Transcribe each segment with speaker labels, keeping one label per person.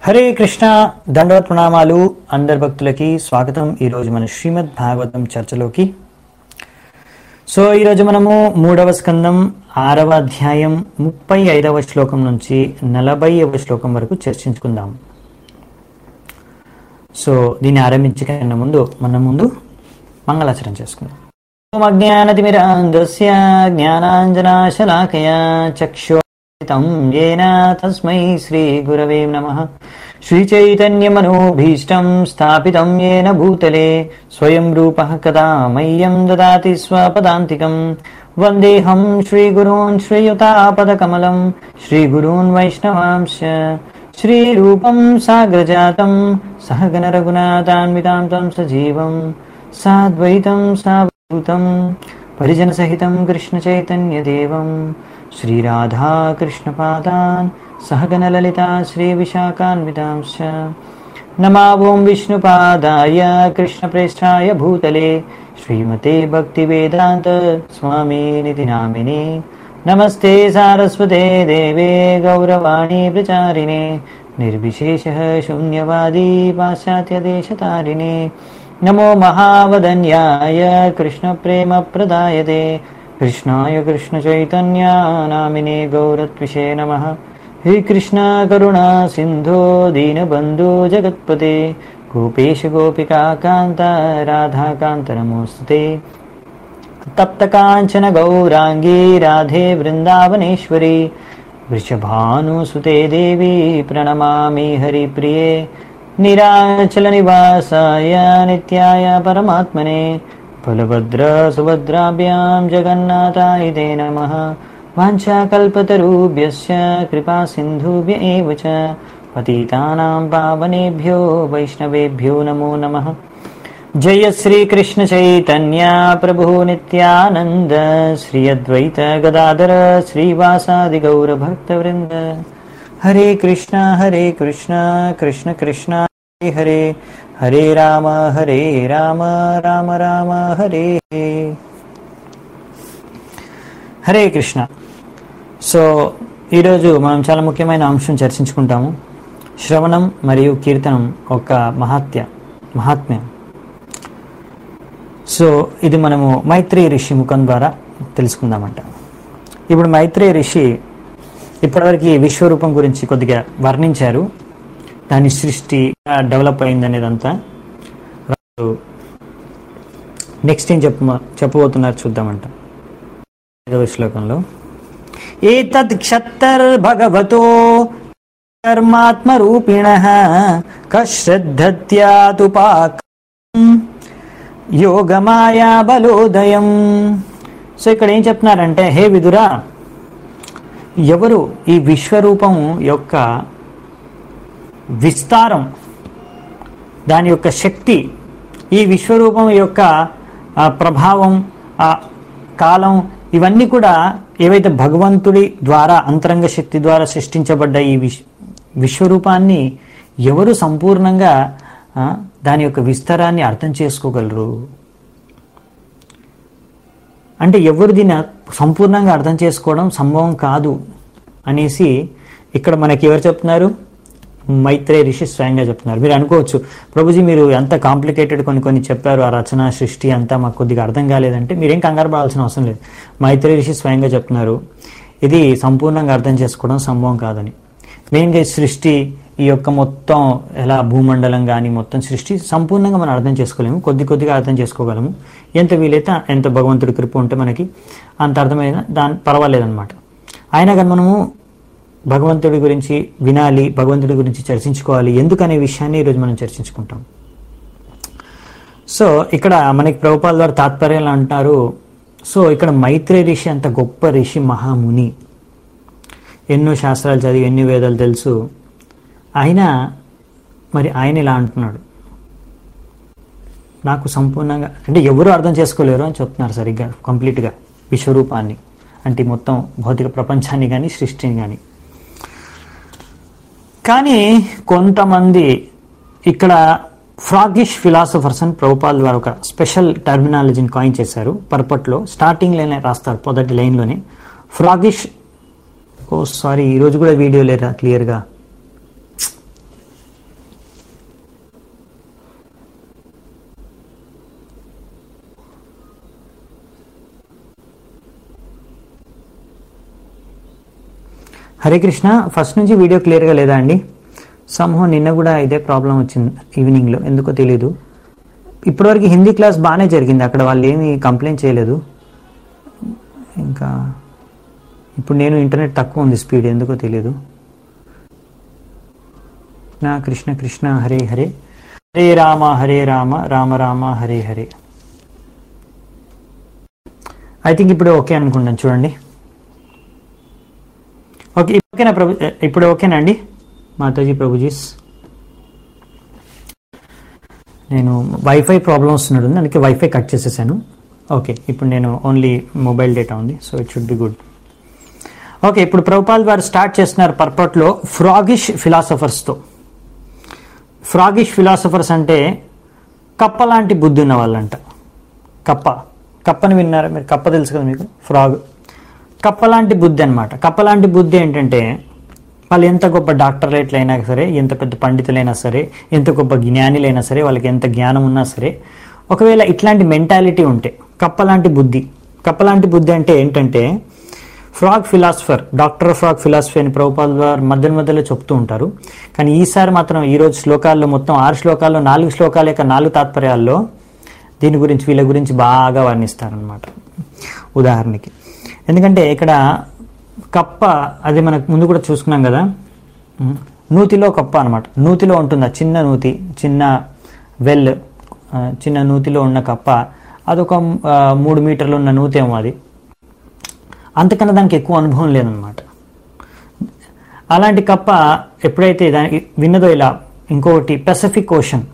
Speaker 1: హరే కృష్ణ దండవత్ ప్రణామాలు అందరి భక్తులకి స్వాగతం ఈరోజు మన శ్రీమద్ భాగవతం చర్చలోకి సో ఈరోజు మనము మూడవ స్కందం ఆరవ అధ్యాయం ముప్పై ఐదవ శ్లోకం నుంచి నలభైవ శ్లోకం వరకు చర్చించుకుందాం సో దీన్ని ఆరంభించే ముందు మన ముందు మంగళాచరణ చేసుకుందాం ఓం అజ్ఞానతిమిరాంధస్య జ్ఞానాంజనాశలాకయా చక్షు తం येन తస్మై శ్రీగురవే నమః శ్రీచైతన్యమనోభీష్టం స్థాపితం येन భూతలే స్వయం రూపः కదా మह्यं దదాతి స్వపదాంతికం వందేహం శ్రీగురూన్ శ్రీయుతాపదకమలం శ్రీగురూన్ వైష్ణవాంశ శ్రీరూపం సాగ్రజాతం సహగణ రఘునాథాన్వితాం తం సజీవం సాద్వైతం సావూతం పరిజనసహితం కృష్ణచైతన్యదేవం श्रीराधाकृष्णपादान् सहगणललिता श्रीविशाखान्वितांश्च नमा ॐ विष्णुपादाय कृष्णप्रेष्ठाय भूतले श्रीमते भक्तिवेदान्त स्वामिनिति नामिने नमस्ते सारस्वते देवे गौरवाणी प्रचारिणे निर्विशेषः शून्यवादी पाश्चात्यदेशतारिणे नमो महावदन्याय कृष्णप्रेमप्रदायते कृष्णाय कृष्णचैतन्या नामिने गौरत्विषे नमः हे कृष्ण करुणा सिन्धो दीनबन्धो जगत्पते गोपेश गोपिका कान्त राधाकान्त नमोऽस्तु ते तप्तकाञ्चन गौराङ्गी राधे वृन्दावनेश्वरी वृषभानुसुते देवी प्रणमामि हरिप्रिये निराचलनिवासाय नित्याय परमात्मने बलभद्रसुभद्राभ्यां जगन्नाथाय ते नमः वाञ्छाकल्पतरुभ्यश्च कृपासिन्धुभ्य एव च पतितानां पावनेभ्यो वैष्णवेभ्यो नमो नमः जय श्रीकृष्णचैतन्या प्रभुः नित्यानन्द श्री अद्वैत गदाधर श्रीवासादिगौरभक्तवृन्द हरे कृष्ण हरे कृष्ण कृष्ण कृष्ण हरे हरे హరే రామ హరే రామ రామ రామ హరే హరే కృష్ణ సో ఈరోజు మనం చాలా ముఖ్యమైన అంశం చర్చించుకుంటాము శ్రవణం మరియు కీర్తనం ఒక మహాత్య మహాత్మ్యం సో ఇది మనము మైత్రేయ ఋషి ముఖం ద్వారా తెలుసుకుందామంట ఇప్పుడు మైత్రేయ ఋషి ఇప్పటివరకు ఈ విశ్వరూపం గురించి కొద్దిగా వర్ణించారు దాని సృష్టి డెవలప్ అయింది అనేదంతా నెక్స్ట్ ఏం చెప్ప చెప్పబోతున్నారు చూద్దామంట ఐదవ శ్లోకంలో ఏతద్ క్షత్తర్ భగవతో కర్మాత్మరూపిణ కశ్రద్ధత్యాతుపాక యోగమాయా బలోదయం సో ఇక్కడ ఏం చెప్తున్నారంటే హే విదురా ఎవరు ఈ విశ్వరూపం యొక్క విస్తారం దాని యొక్క శక్తి ఈ విశ్వరూపం యొక్క ఆ, ప్రభావం ఆ కాలం ఇవన్నీ కూడా ఏవైతే భగవంతుడి ద్వారా అంతరంగ శక్తి ద్వారా సృష్టించబడ్డ ఈ విశ్ విశ్వరూపాన్ని ఎవరు సంపూర్ణంగా ఆ, దాని యొక్క విస్తారాన్ని అర్థం చేసుకోగలరు అంటే ఎవరు దీన్ని సంపూర్ణంగా అర్థం చేసుకోవడం సంభవం కాదు అనేసి ఇక్కడ మనకి ఎవరు చెప్తున్నారు మైత్రే ఋషి స్వయంగా చెప్తున్నారు మీరు అనుకోవచ్చు ప్రభుజీ మీరు ఎంత కాంప్లికేటెడ్ కొన్ని కొన్ని చెప్పారు ఆ రచన సృష్టి అంతా మాకు కొద్దిగా అర్థం కాలేదంటే మీరేం కంగారు పడాల్సిన అవసరం లేదు మైత్రే ఋషి స్వయంగా చెప్తున్నారు ఇది సంపూర్ణంగా అర్థం చేసుకోవడం సంభవం కాదని మెయిన్గా ఈ సృష్టి ఈ యొక్క మొత్తం ఎలా భూమండలం కానీ మొత్తం సృష్టి సంపూర్ణంగా మనం అర్థం చేసుకోలేము కొద్ది కొద్దిగా అర్థం చేసుకోగలము ఎంత వీలైతే ఎంత భగవంతుడి కృప ఉంటే మనకి అంత అర్థమైన దాని పర్వాలేదన్నమాట అయినా కానీ మనము భగవంతుడి గురించి వినాలి భగవంతుడి గురించి చర్చించుకోవాలి ఎందుకనే విషయాన్ని ఈరోజు మనం చర్చించుకుంటాం సో ఇక్కడ మనకి ప్రభుపాల ద్వారా తాత్పర్యాలు అంటారు సో ఇక్కడ మైత్రే ఋషి అంత గొప్ప ఋషి మహాముని ఎన్నో శాస్త్రాలు చదివి ఎన్ని వేదాలు తెలుసు అయినా మరి ఆయన ఇలా అంటున్నాడు నాకు సంపూర్ణంగా అంటే ఎవరు అర్థం చేసుకోలేరు అని చెప్తున్నారు సరిగ్గా కంప్లీట్గా విశ్వరూపాన్ని అంటే మొత్తం భౌతిక ప్రపంచాన్ని కానీ సృష్టిని కానీ కానీ కొంతమంది ఇక్కడ ఫ్రాగిష్ ఫిలాసఫర్స్ అని ప్రభుపాల్ ద్వారా ఒక స్పెషల్ టర్మినాలజీని కాయిన్ చేశారు పర్పట్లో స్టార్టింగ్ లైన్ రాస్తారు మొదటి లైన్లోనే ఫ్రాగిష్ ఓ సారీ ఈరోజు కూడా వీడియో లేరా క్లియర్గా హరే కృష్ణ ఫస్ట్ నుంచి వీడియో క్లియర్గా లేదా అండి సమూహం నిన్న కూడా ఇదే ప్రాబ్లం వచ్చింది ఈవినింగ్లో ఎందుకో తెలీదు ఇప్పటివరకు హిందీ క్లాస్ బాగానే జరిగింది అక్కడ వాళ్ళు ఏమీ కంప్లైంట్ చేయలేదు ఇంకా ఇప్పుడు నేను ఇంటర్నెట్ తక్కువ ఉంది స్పీడ్ ఎందుకో తెలియదు నా కృష్ణ కృష్ణ హరే హరే హరే రామ హరే రామ రామ రామ హరే హరే ఐ థింక్ ఇప్పుడు ఓకే అనుకుంటాను చూడండి ఓకే ఇప్పుడు ఓకేనా ప్రభు ఇప్పుడు ఓకేనా అండి మాతాజీ ప్రభుజీస్ నేను వైఫై ప్రాబ్లం వస్తున్నట్టుంది అందుకే వైఫై కట్ చేసేసాను ఓకే ఇప్పుడు నేను ఓన్లీ మొబైల్ డేటా ఉంది so it should be good okay ఇప్పుడు ప్రభుపాల్ వారు స్టార్ట్ చేస్తున్నారు పర్పట్లో ఫ్రాగిష్ ఫిలాసఫర్స్తో ఫ్రాగిష్ ఫిలాసఫర్స్ అంటే కప్ప లాంటి బుద్ధి ఉన్న వాళ్ళంట కప్ప కప్పని విన్నారా మీరు కప్ప తెలుసు కదా మీకు ఫ్రాగ్ కప్ప లాంటి బుద్ధి అనమాట కప్ప లాంటి బుద్ధి ఏంటంటే వాళ్ళు ఎంత గొప్ప డాక్టరేట్లైనా సరే ఎంత పెద్ద పండితులైనా సరే ఎంత గొప్ప జ్ఞానిలైనా సరే వాళ్ళకి ఎంత జ్ఞానం ఉన్నా సరే ఒకవేళ ఇట్లాంటి మెంటాలిటీ ఉంటే కప్ప లాంటి బుద్ధి కప్ప లాంటి బుద్ధి అంటే ఏంటంటే frog philosopher doctor frog philosophy అని ప్రభుపాల్ వారు మధ్య మధ్యలో చెప్తూ ఉంటారు కానీ ఈసారి మాత్రం ఈరోజు శ్లోకాల్లో మొత్తం ఆరు శ్లోకాల్లో నాలుగు శ్లోకాల యొక్క నాలుగు తాత్పర్యాల్లో దీని గురించి వీళ్ళ గురించి బాగా వర్ణిస్తారనమాట ఉదాహరణకి ఎందుకంటే ఇక్కడ కప్ప అది మనకు ముందు కూడా చూసుకున్నాం కదా ఉమ్, నూతిలో కప్ప అనమాట నూతిలో ఉంటుంది ఆ చిన్న నూతి చిన్న వెల్ ఆ, చిన్న నూతిలో ఉన్న కప్ప అదొక ఆ, మూడు మీటర్లు ఉన్న నూతేమో అది అంతకన్నా దానికి ఎక్కువ అనుభవం లేదనమాట అలాంటి కప్ప ఎప్పుడైతే దానికి విన్నదో ఇలా ఇంకొకటి పెసిఫిక్ ఓషన్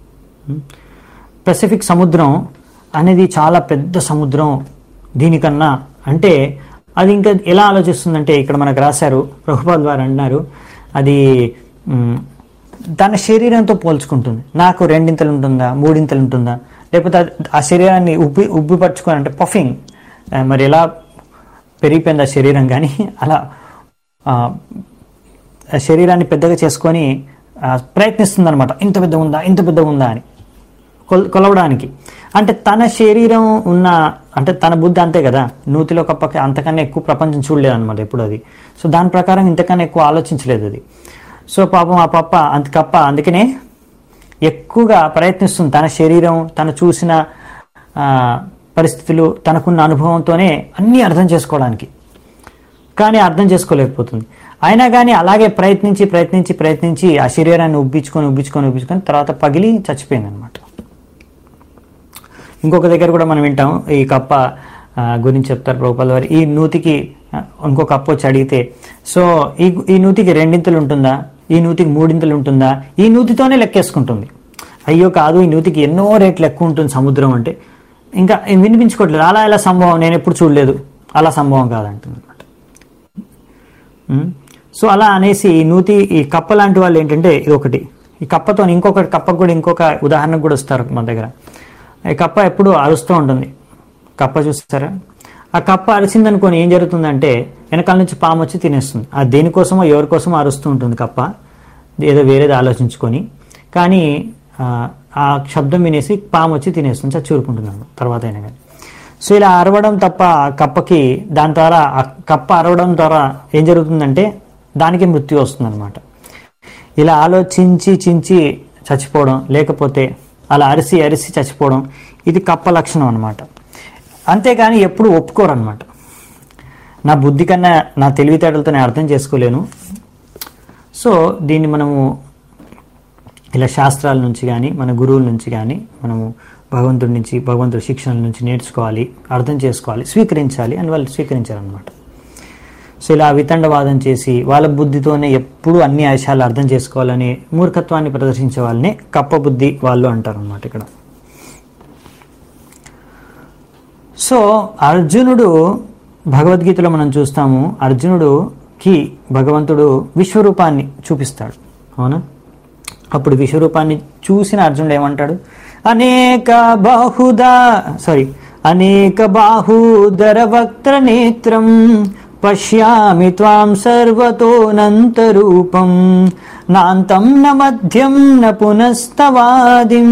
Speaker 1: పెసిఫిక్ సముద్రం అనేది చాలా పెద్ద సముద్రం దీనికన్నా అంటే అది ఇంకా ఎలా ఆలోచిస్తుందంటే ఇక్కడ మనకు రాశారు ప్రభుపాల్ వారు అన్నారు అది మ్, తన శరీరంతో పోల్చుకుంటుంది నాకు రెండింతలు ఉంటుందా మూడింతలు ఉంటుందా లేకపోతే అది- ఆ శరీరాన్ని ఉబ్బి ఉబ్బిపరచుకొని అంటే పఫింగ్ మరి ఎలా పెరిగిపోయింది ఆ శరీరం కానీ అలా ఆ, ఆ శరీరాన్ని పెద్దగా చేసుకొని ప్రయత్నిస్తుంది అనమాట ఇంత పెద్దగా ఉందా ఇంత పెద్దగా ఉందా అని కొల్ కొలవడానికి అంటే తన శరీరం ఉన్న అంటే తన బుద్ధి అంతే కదా నూతిలో కప్పకి అంతకన్నా ఎక్కువ ప్రపంచం చూడలేదు అనమాట ఎప్పుడు అది సో దాని ప్రకారం ఇంతకన్నా ఎక్కువ ఆలోచించలేదు అది సో పాపం ఆ పప్ప అంత కప్ప అందుకనే ఎక్కువగా ప్రయత్నిస్తుంది తన శరీరం తను చూసిన ఆ, పరిస్థితులు తనకున్న అనుభవంతోనే అన్నీ అర్థం చేసుకోవడానికి కానీ అర్థం చేసుకోలేకపోతుంది అయినా కానీ అలాగే ప్రయత్నించి ప్రయత్నించి ప్రయత్నించి ఆ శరీరాన్ని ఉబ్బించుకొని ఉబ్బించుకొని ఉబ్బించుకొని తర్వాత పగిలి చచ్చిపోయింది అనమాట ఇంకొక దగ్గర కూడా మనం వింటాం ఈ కప్ప ఆ, గురించి చెప్తారు ప్రభుపాల్ వారు ఈ నూతికి ఆ, ఇంకో కప్ప వచ్చి అడిగితే సో ఈ ఈ నూతికి రెండింతలు ఉంటుందా ఈ నూతికి మూడింతలు ఉంటుందా ఈ నూతితోనే లెక్కేసుకుంటుంది అయ్యో కాదు ఈ నూతికి ఎన్నో రేట్లు ఎక్కువ ఉంటుంది సముద్రం అంటే ఇంకా వినిపించుకోవట్లేదు అలా ఎలా సంభవం నేను ఎప్పుడు చూడలేదు అలా సంభవం కాదంటుంది అనమాట సో అలా అనేసి ఈ నూతి ఈ కప్ప లాంటి వాళ్ళు ఏంటంటే ఇది ఒకటి ఈ కప్పతో ఇంకొక కప్పకు కూడా ఇంకొక ఉదాహరణకు కూడా వస్తారు మన దగ్గర ఈ కప్ప ఎప్పుడు అరుస్తూ ఉంటుంది కప్ప చూస్తారా ఆ కప్ప అరిసిందనుకొని ఏం జరుగుతుందంటే వెనకాల నుంచి పాము వచ్చి తినేస్తుంది ఆ దేనికోసమో ఎవరి కోసమో అరుస్తూ ఉంటుంది కప్ప ఏదో వేరేది ఆలోచించుకొని కానీ ఆ, ఆ శబ్దం వినేసి పాము వచ్చి తినేస్తుంది చచ్చూరుకుంటుంది అన్నమాట తర్వాత అయినా కానీ సో ఇలా అరవడం తప్ప ఆ కప్పకి దాని ద్వారా ఆ కప్ప అరవడం ద్వారా ఏం జరుగుతుందంటే దానికి మృత్యు వస్తుందన్నమాట ఇలా ఆలోచించి చించి చచ్చిపోవడం లేకపోతే అలా అరిసి అరిసి చచ్చిపోవడం ఇది కప్ప లక్షణం అనమాట అంతేగాని ఎప్పుడు ఒప్పుకోరనమాట నా బుద్ధి కన్నా నా తెలివితేటలతో నేను అర్థం చేసుకోలేను సో దీన్ని మనము ఇలా శాస్త్రాల నుంచి కానీ మన గురువుల నుంచి కానీ మనము భగవంతుడి నుంచి భగవంతుడి శిక్షణల నుంచి నేర్చుకోవాలి అర్థం చేసుకోవాలి స్వీకరించాలి అని వాళ్ళు స్వీకరించారనమాట సో ఇలా వితండవాదం చేసి వాళ్ళ బుద్ధితోనే ఎప్పుడు అన్ని విషయాలు అర్థం చేసుకోవాలని మూర్ఖత్వాన్ని ప్రదర్శించే వాళ్ళని కప్ప బుద్ధి వాళ్ళు అంటారు అనమాట ఇక్కడ సో అర్జునుడు భగవద్గీతలో మనం చూస్తాము అర్జునుడుకి భగవంతుడు విశ్వరూపాన్ని చూపిస్తాడు అవునా అప్పుడు విశ్వరూపాన్ని చూసిన అర్జునుడు ఏమంటాడు అనేక బాహుదా సారీ అనేక బాహూదర వక్త్ర నేత్రం పశ్యామి త్వాం సర్వతోనంతరూపం నాంతం న మధ్యం న పునస్తవాదిం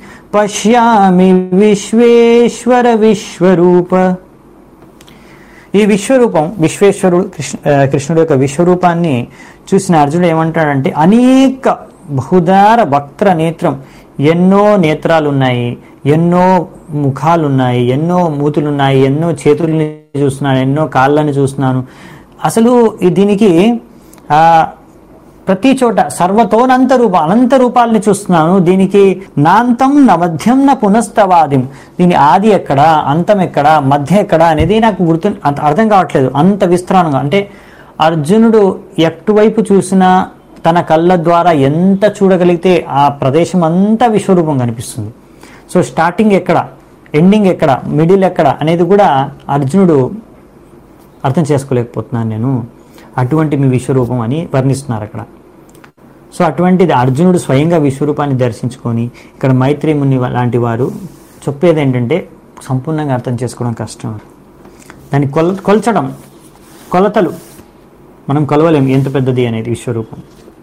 Speaker 1: పశ్యామి విశ్వేశ్వర విశ్వరూప ఈ విశ్వరూపం విశ్వేశ్వరుడు కృష్ణ ఆ, కృష్ణుడు యొక్క విశ్వరూపాన్ని చూసిన అర్జునుడు ఏమంటాడంటే అనేక బహుదార వక్ర నేత్రం ఎన్నో నేత్రాలు ఉన్నాయి ఎన్నో ముఖాలు ఉన్నాయి ఎన్నో మూతులు ఉన్నాయి ఎన్నో చేతుల్ని చూస్తున్నాను ఎన్నో కాళ్ళని చూస్తున్నాను అసలు ఈ దీనికి ఆ ప్రతి చోట సర్వతోనంత రూప అనంత రూపాలని చూస్తున్నాను దీనికి నాంతం నా మధ్యం నా పునస్తవాదిం దీని ఆది ఎక్కడ అంతం ఎక్కడ మధ్య ఎక్కడ అనేది నాకు గుర్తు అంత అర్థం కావట్లేదు అంత విస్తృతంగా అంటే అర్జునుడు ఎటువైపు చూసినా తన కళ్ళ ద్వారా ఎంత చూడగలిగితే ఆ ప్రదేశం అంతా విశ్వరూపం కనిపిస్తుంది సో స్టార్టింగ్ ఎక్కడ ఎండింగ్ ఎక్కడ మిడిల్ ఎక్కడ అనేది కూడా అర్జునుడు అర్థం చేసుకోలేకపోతున్నాను నేను అటువంటి మీ విశ్వరూపం అని వర్ణిస్తున్నారు అక్కడ సో అటువంటిది అర్జునుడు స్వయంగా విశ్వరూపాన్ని దర్శించుకొని ఇక్కడ మైత్రి ముని లాంటి వారు చెప్పేది ఏంటంటే సంపూర్ణంగా అర్థం చేసుకోవడం కష్టం దాన్ని కొల కొల్చడం కొలతలు మనం కొలవలేం ఎంత పెద్దది అనేది విశ్వరూపం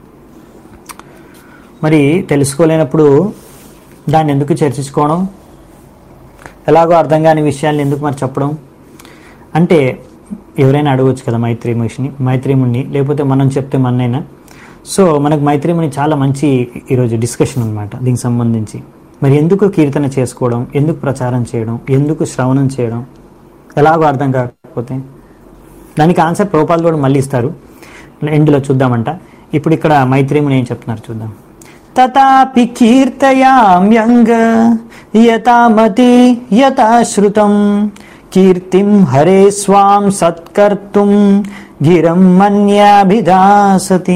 Speaker 1: మరి తెలుసుకోలేనప్పుడు దాన్ని ఎందుకు చర్చించుకోవడం ఎలాగో అర్థం కాని విషయాన్ని ఎందుకు మరి చెప్పడం అంటే ఎవరైనా అడగవచ్చు కదా మైత్రి మనిషిని మైత్రిముని లేకపోతే మనం చెప్తే మనైనా సో మనకు మైత్రిముని చాలా మంచి ఈరోజు డిస్కషన్ అనమాట దీనికి సంబంధించి మరి ఎందుకు కీర్తన చేసుకోవడం ఎందుకు ప్రచారం చేయడం ఎందుకు శ్రవణం చేయడం ఎలాగో అర్థం కాకపోతే దానికి ఆన్సర్ ప్రోపాల్ కూడా మళ్ళీ ఇస్తారు ఎండ్లో చూద్దామంట ఇప్పుడు ఇక్కడ మైత్రిముని ఏం చెప్తున్నారు చూద్దాం తథాపి కీర్తయామ్యంగ యథామతి యథాశ్రుతం కీర్తిం హరే స్వాం సత్కర్తుం గిరం మన్యాభిదాసతి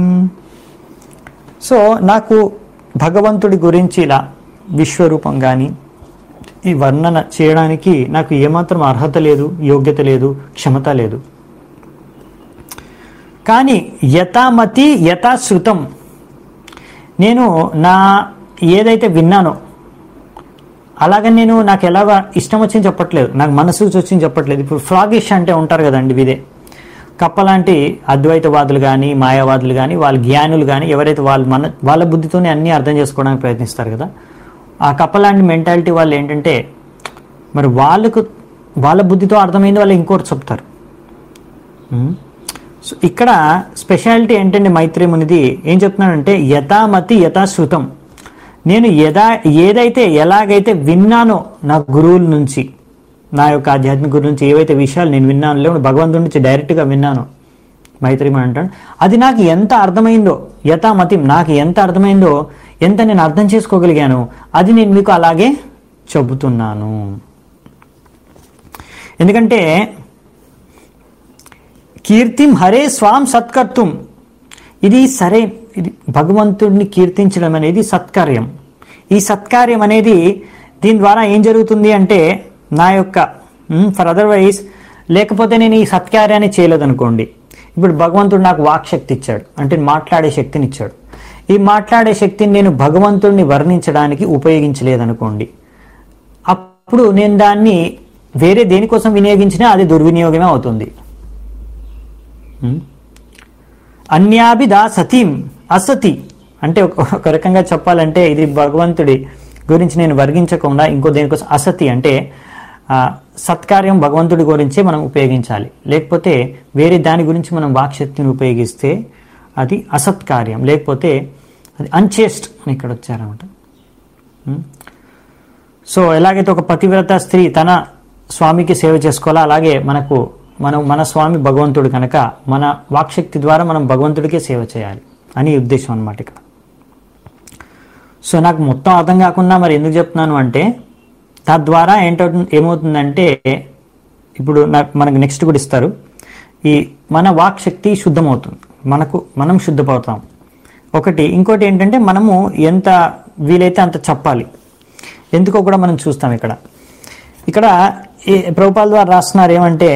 Speaker 1: సో నాకు భగవంతుడి గురించి ఇలా విశ్వరూపం కానీ ఈ వర్ణన చేయడానికి నాకు ఏమాత్రం అర్హత లేదు యోగ్యత లేదు క్షమత లేదు కానీ యథామతి యథాశ్రుతం నేను నా ఏదైతే విన్నానో అలాగని నేను నాకు ఎలాగ ఇష్టం వచ్చింది చెప్పట్లేదు నాకు మనసుకు వచ్చింది చెప్పట్లేదు ఇప్పుడు ఫ్రాగిష్ అంటే ఉంటారు కదండి ఇదే కప్పలాంటి అద్వైతవాదులు కానీ మాయావాదులు కానీ వాళ్ళ జ్ఞానులు కానీ ఎవరైతే వాళ్ళ మన వాళ్ళ బుద్ధితోనే అన్నీ అర్థం చేసుకోవడానికి ప్రయత్నిస్తారు కదా ఆ కప్పలాంటి మెంటాలిటీ వాళ్ళు ఏంటంటే మరి వాళ్ళకు వాళ్ళ బుద్ధితో అర్థమైంది వాళ్ళు ఇంకోటి చెప్తారు ఉం? సో ఇక్కడ స్పెషాలిటీ ఏంటంటే మైత్రేమునిది ఏం చెప్తున్నాడంటే యథామతి యథాశ్రుతం నేను యథా ఏదైతే ఎలాగైతే విన్నానో నా గురువుల నుంచి నా యొక్క ఆధ్యాత్మిక గురువు నుంచి ఏవైతే విషయాలు నేను విన్నాను లేకుంటే భగవంతుడి నుంచి డైరెక్ట్గా విన్నాను మైత్రిమని అంటాడు అది నాకు ఎంత అర్థమైందో యథామతి నాకు ఎంత అర్థమైందో ఎంత నేను అర్థం చేసుకోగలిగాను అది నేను మీకు అలాగే చెబుతున్నాను ఎందుకంటే కీర్తిం హరే స్వాం సత్కర్తుం ఇది సరే ఇది భగవంతుడిని కీర్తించడం అనేది సత్కార్యం ఈ సత్కార్యం అనేది దీని ద్వారా ఏం జరుగుతుంది అంటే నా యొక్క ఫర్ అదర్వైజ్ లేకపోతే నేను ఈ సత్కార్యాన్ని చేయలేదనుకోండి ఇప్పుడు భగవంతుడు నాకు వాక్ శక్తి ఇచ్చాడు అంటే మాట్లాడే శక్తిని ఇచ్చాడు ఈ మాట్లాడే శక్తిని నేను భగవంతుడిని వర్ణించడానికి ఉపయోగించలేదనుకోండి అప్పుడు నేను దాన్ని వేరే దేనికోసం వినియోగించినా అది దుర్వినియోగమే అవుతుంది ఉం? అన్యాభిదా సతీం అసతి అంటే ఒక ఒక రకంగా చెప్పాలంటే ఇది భగవంతుడి గురించి నేను వర్గించకుండా ఇంకో దేనికోసం అసతి అంటే ఆ, సత్కార్యం భగవంతుడి గురించే మనం ఉపయోగించాలి లేకపోతే వేరే దాని గురించి మనం వాక్శక్తిని ఉపయోగిస్తే అది అసత్కార్యం లేకపోతే అది అన్చేస్ట్ అని ఇక్కడ వచ్చారన్నమాట ఉం? సో ఎలాగైతే ఒక పతివ్రత స్త్రీ తన స్వామికి సేవ చేసుకోవాలో అలాగే మనకు మనం మన స్వామి భగవంతుడు కనుక మన వాక్శక్తి ద్వారా మనం భగవంతుడికే సేవ చేయాలి అని ఉద్దేశం అన్నమాట ఇక్కడ సో నాకు మొత్తం అర్థం కాకుండా మరి ఎందుకు చెప్తున్నాను అంటే తద్వారా ఏంటవుతుంది ఏమవుతుందంటే ఇప్పుడు నాకు మనకు నెక్స్ట్ కూడా ఇస్తారు ఈ మన వాక్ శక్తి శుద్ధమవుతుంది మనకు మనం శుద్ధపడతాం ఒకటి ఇంకోటి ఏంటంటే మనము ఎంత వీలైతే అంత చెప్పాలి ఎందుకో కూడా మనం చూస్తాం ఇక్కడ ఇక్కడ ఈ ప్రభుపాల ద్వారా రాస్తున్నారు ఏమంటే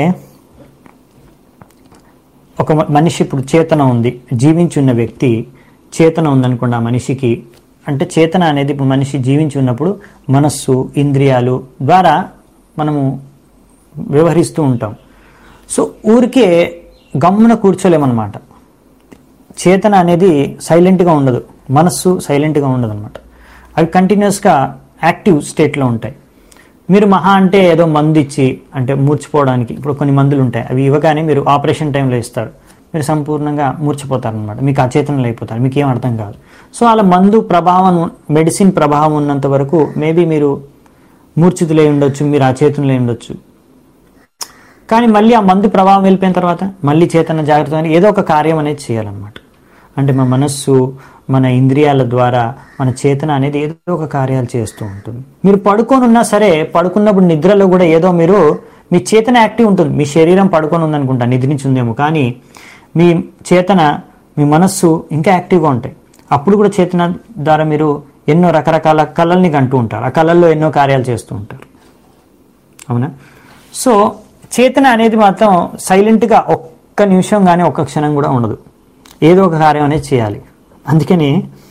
Speaker 1: ఒక మ- మనిషి ఇప్పుడు చేతన ఉంది జీవించి ఉన్న వ్యక్తి చేతన ఉందనుకోండి ఆ మనిషికి అంటే చేతన అనేది ఇప్పుడు మనిషి జీవించి ఉన్నప్పుడు మనస్సు ఇంద్రియాలు ద్వారా మనము వ్యవహరిస్తూ ఉంటాం సో ఊరికే గమ్మున కూర్చోలేమన్నమాట చేతన అనేది సైలెంట్గా ఉండదు మనస్సు సైలెంట్గా ఉండదు అనమాట అవి కంటిన్యూస్గా యాక్టివ్ స్టేట్లో ఉంటాయి మీరు మహా అంటే ఏదో మందు ఇచ్చి అంటే మూర్చిపోవడానికి ఇప్పుడు కొన్ని మందులు ఉంటాయి అవి ఇవ్వగానే మీరు ఆపరేషన్ టైంలో ఇస్తారు మీరు సంపూర్ణంగా మూర్చిపోతారనమాట మీకు అచేతనలు అయిపోతారు మీకు ఏం అర్థం కాదు సో అలా మందు ప్రభావం మెడిసిన్ ప్రభావం ఉన్నంత వరకు మేబీ మీరు మూర్ఛితులై ఉండొచ్చు మీరు అచేతనులై ఉండొచ్చు కానీ మళ్ళీ ఆ మందు ప్రభావం వెళ్ళిపోయిన తర్వాత మళ్ళీ చేతన జాగ్రత్త ఏదో ఒక కార్యం అనేది చేయాలన్నమాట అంటే మన మనస్సు మన ఇంద్రియాల ద్వారా మన చేతన అనేది ఏదో ఒక కార్యాలు చేస్తూ ఉంటుంది మీరు పడుకొని ఉన్నా సరే పడుకున్నప్పుడు నిద్రలో కూడా ఏదో మీరు మీ చేతన యాక్టివ్ ఉంటుంది మీ శరీరం పడుకొని ఉందనుకుంటా నిద్రించుందేమో కానీ మీ చేతన మీ మనస్సు ఇంకా యాక్టివ్గా ఉంటాయి అప్పుడు కూడా చేతన ద్వారా మీరు ఎన్నో రకరకాల కళల్ని కంటూ ఉంటారు ఆ కళల్లో ఎన్నో కార్యాలు చేస్తూ ఉంటారు అవునా సో చేతన అనేది మాత్రం సైలెంట్గా ఒక్క నిమిషం కానీ ఒక్క క్షణం కూడా ఉండదు ఏదో ఒక కార్యం అనేది చేయాలి అందుకని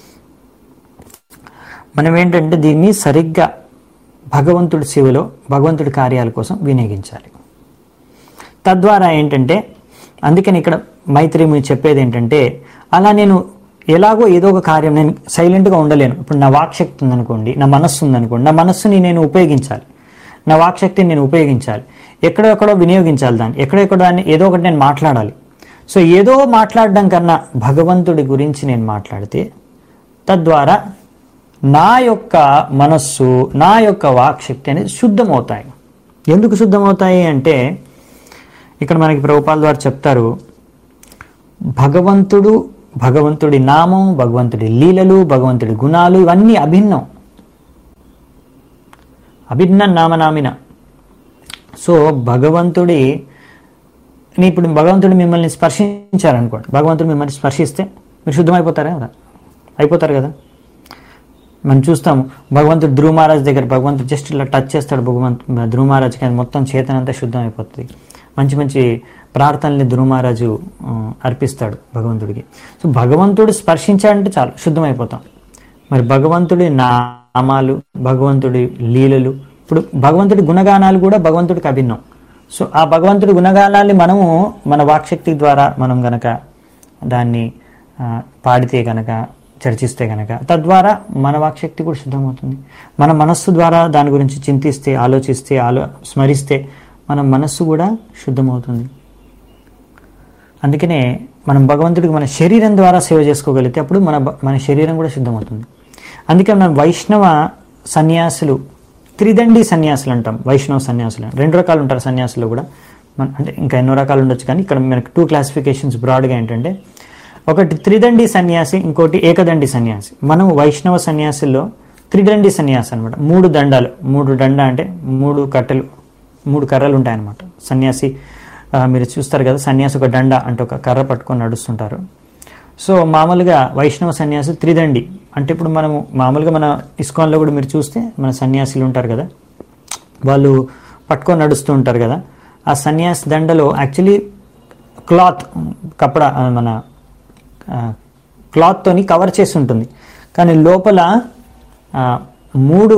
Speaker 1: మనం ఏంటంటే దీన్ని సరిగ్గా భగవంతుడి సేవలో భగవంతుడి కార్యాల కోసం వినియోగించాలి తద్వారా ఏంటంటే అందుకని ఇక్కడ మైత్రి మీరు చెప్పేది ఏంటంటే అలా నేను ఎలాగో ఏదో ఒక కార్యం నేను సైలెంట్గా ఉండలేను ఇప్పుడు నా వాక్శక్తి ఉందనుకోండి నా మనస్సు ఉందనుకోండి నా మనస్సుని నేను ఉపయోగించాలి నా వాక్శక్తిని నేను ఉపయోగించాలి ఎక్కడెక్కడో వినియోగించాలి దాన్ని ఎక్కడెక్కడో దాన్ని ఏదో ఒకటి నేను మాట్లాడాలి సో ఏదో మాట్లాడడం కన్నా భగవంతుడి గురించి నేను మాట్లాడితే తద్వారా నా యొక్క మనస్సు నా యొక్క వాక్శక్తి అనేది శుద్ధమవుతాయి ఎందుకు శుద్ధమవుతాయి అంటే ఇక్కడ మనకి ప్రభుపాల ద్వారా చెప్తారు భగవంతుడు భగవంతుడి నామం భగవంతుడి లీలలు భగవంతుడి గుణాలు ఇవన్నీ అభిన్నం అభిన్న నామనామిన సో భగవంతుడి నీ ఇప్పుడు భగవంతుడు మిమ్మల్ని స్పర్శించారనుకోండి భగవంతుడు మిమ్మల్ని స్పర్శిస్తే మీరు శుద్ధమైపోతారా కదా అయిపోతారు కదా మనం చూస్తాము భగవంతుడు ధ్రువ మహారాజ్ దగ్గర భగవంతుడు జస్ట్ ఇలా టచ్ చేస్తాడు భగవంతు ధ్రువ మహారాజ్కి అది మొత్తం చేతనంతా శుద్ధం అయిపోతుంది మంచి మంచి ప్రార్థనల్ని ధ్రువ మహారాజు ఆ, అర్పిస్తాడు భగవంతుడికి సో భగవంతుడు స్పర్శించాడంటే చాలు శుద్ధం అయిపోతాం మరి భగవంతుడి నామాలు భగవంతుడి లీలలు ఇప్పుడు భగవంతుడి గుణగానాలు కూడా భగవంతుడికి అభిన్నం సో ఆ భగవంతుడి గుణగానాల్ని మనము మన వాక్శక్తి ద్వారా మనం గనక దాన్ని ఆ, పాడితే గనక చర్చిస్తే గనక తద్వారా మన వాక్శక్తి కూడా శుద్ధమవుతుంది మన మనస్సు ద్వారా దాని గురించి చింతిస్తే ఆలోచిస్తే ఆలో స్మరిస్తే మన మనస్సు కూడా శుద్ధమవుతుంది అందుకనే మనం భగవంతుడికి మన శరీరం ద్వారా సేవ చేసుకోగలిగితే అప్పుడు మన బ- మన శరీరం కూడా శుద్ధమవుతుంది అందుకే మనం వైష్ణవ సన్యాసులు త్రిదండి సన్యాసులు అంటాం వైష్ణవ సన్యాసులు అని. రెండు రకాలు ఉంటారు సన్యాసులు కూడా మన అంటే ఇంకా ఎన్నో రకాలు ఉండొచ్చు కానీ ఇక్కడ మనకు టూ క్లాసిఫికేషన్స్ బ్రాడ్గా ఏంటంటే ఒకటి త్రిదండి సన్యాసి ఇంకోటి ఏకదండి సన్యాసి మనం వైష్ణవ సన్యాసుల్లో త్రిదండి సన్యాసి అనమాట మూడు దండాలు మూడు దండ అంటే మూడు కట్టెలు మూడు కర్రలు ఉంటాయన్నమాట సన్యాసి ఆ, మీరు చూస్తారు కదా సన్యాసి ఒక దండ అంటే ఒక కర్ర పట్టుకొని నడుస్తుంటారు సో మామూలుగా వైష్ణవ సన్యాసి త్రిదండి అంటే ఇప్పుడు మనము మామూలుగా మన ఇస్కాన్లో కూడా మీరు చూస్తే మన సన్యాసులు ఉంటారు కదా వాళ్ళు పట్టుకొని నడుస్తూ ఉంటారు కదా ఆ సన్యాసి దండలో యాక్చువల్లీ క్లాత్ కపడ ఆ, మన క్లాత్తోని కవర్ చేసి ఉంటుంది కానీ లోపల ఆ, మూడు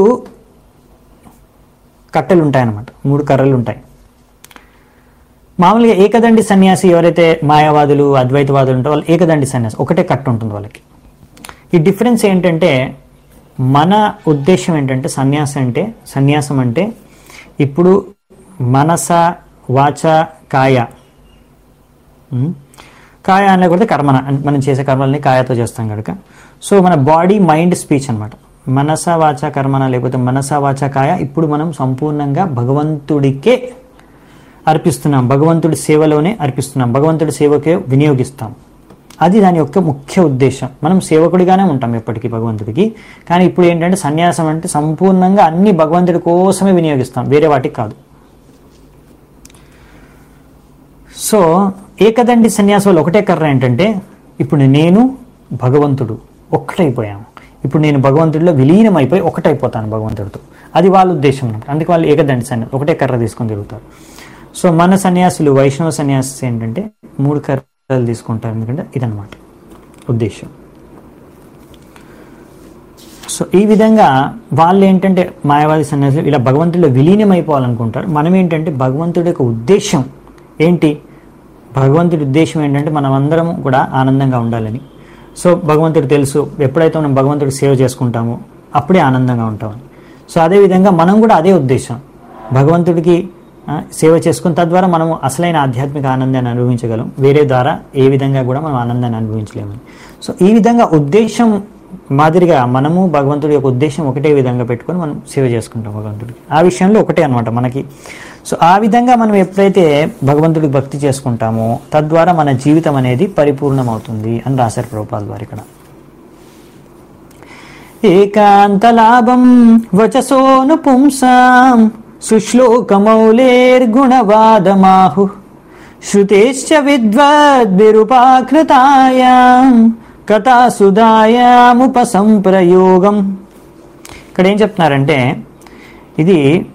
Speaker 1: కట్టెలు ఉంటాయన్నమాట మూడు కర్రలు ఉంటాయి మామూలుగా ఏకదండి సన్యాసి ఎవరైతే మాయావాదులు అద్వైతవాదులు ఉంటారో వాళ్ళు ఏకదండి సన్యాసి ఒకటే కట్ట ఉంటుంది వాళ్ళకి ఈ డిఫరెన్స్ ఏంటంటే మన ఉద్దేశం ఏంటంటే సన్యాసం అంటే సన్యాసం అంటే ఇప్పుడు మనస వాచ కాయ ఉమ్. కాయ అనే కూడా కర్మన అంటే మనం చేసే కర్మల్ని కాయతో చేస్తాం కనుక సో మన బాడీ మైండ్ స్పీచ్ అనమాట మనస వాచ కర్మన లేకపోతే మనస వాచ కాయ ఇప్పుడు మనం సంపూర్ణంగా భగవంతుడికే అర్పిస్తున్నాం భగవంతుడి సేవలోనే అర్పిస్తున్నాం భగవంతుడి సేవకే వినియోగిస్తాం అది దాని యొక్క ముఖ్య ఉద్దేశం మనం సేవకుడిగానే ఉంటాం ఎప్పటికీ భగవంతుడికి కానీ ఇప్పుడు ఏంటంటే సన్యాసం అంటే సంపూర్ణంగా అన్ని భగవంతుడి కోసమే వినియోగిస్తాం వేరే వాటికి కాదు సో ఏకదండి సన్యాసం వల్ల ఒకటే కర్ర ఏంటంటే ఇప్పుడు నేను భగవంతుడు ఒక్కటైపోయాము ఇప్పుడు నేను భగవంతుడిలో విలీనం అయిపోయి ఒకటైపోతాను భగవంతుడితో అది వాళ్ళ ఉద్దేశం అన్నమాట అందుకే వాళ్ళు ఏకదండి సన్యాసం ఒకటే కర్ర తీసుకొని తిరుగుతారు సో మన సన్యాసులు వైష్ణవ సన్యాసి ఏంటంటే మూడు కర్రలు తీసుకుంటారు ఎందుకంటే ఇదన్నమాట ఉద్దేశం సో ఈ విధంగా వాళ్ళు ఏంటంటే మాయావాది సన్యాసులు ఇలా భగవంతుడిలో విలీనం అయిపోవాలనుకుంటారు మనం ఏంటంటే భగవంతుడి యొక్క ఉద్దేశం ఏంటి భగవంతుడి ఉద్దేశం ఏంటంటే మనం అందరం కూడా ఆనందంగా ఉండాలని సో భగవంతుడు తెలుసు ఎప్పుడైతే మనం భగవంతుడికి సేవ చేసుకుంటామో అప్పుడే ఆనందంగా ఉంటామని సో అదేవిధంగా మనం కూడా అదే ఉద్దేశం భగవంతుడికి ఆ, సేవ చేసుకుని తద్వారా మనం అసలైన ఆధ్యాత్మిక ఆనందాన్ని అనుభవించగలం వేరే ద్వారా ఏ విధంగా కూడా మనం ఆనందాన్ని అనుభవించలేము సో ఈ విధంగా ఉద్దేశం మాదిరిగా మనము భగవంతుడి యొక్క ఉద్దేశం ఒకటే విధంగా పెట్టుకొని మనం సేవ చేసుకుంటాం భగవంతుడికి ఆ విషయంలో ఒకటే అనమాట మనకి సో ఆ విధంగా మనం ఎప్పుడైతే భగవంతుడికి భక్తి చేసుకుంటామో తద్వారా మన జీవితం అనేది పరిపూర్ణమవుతుంది అని రాశారు ప్రభుపాల్ వారు ఇక్కడ ఏకాంతలాభం వచసోను పుంసాం సుశ్లోకమౌలేర్గుణవాదమాహు శ్రుతేశ్చ విద్వద్విరుపాకృతాయాం కథాసుదాయాముపసంప్రయోగం ఇక్కడ ఏం చెప్తున్నారంటే ఇది